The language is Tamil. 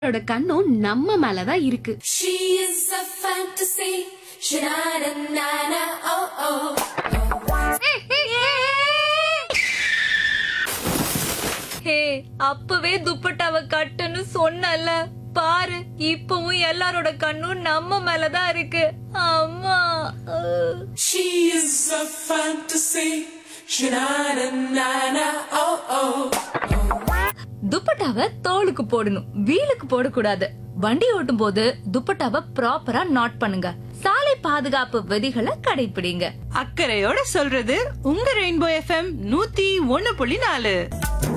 அவரோட கண்ணும் நம்ம மேலதான் இருக்கு She is a fantasy. Sha-na-na-na-na, oh oh. ஹே அப்பவே துப்பட்டாவ கட்டுன்னு சொன்னல பாரு இப்பவும் எல்லாரோட கண்ணும் நம்ம மேலதான் இருக்கு அம்மா அஹ். She is a fantasy. Sha-na-na-na-na, oh oh. துப்பட்டாவ தோலுக்கு போடணும் வீலுக்கு போடக்கூடாது வண்டி ஓட்டும் போது துப்பட்டாவ ப்ராப்பரா நாட் பண்ணுங்க சாலை பாதுகாப்பு விதிகளை கடைபிடிங்க அக்கறையோட சொல்றது உங்க ரெயின்போ எஃப்எம் நூத்தி ஒன்னு புள்ளி நாலு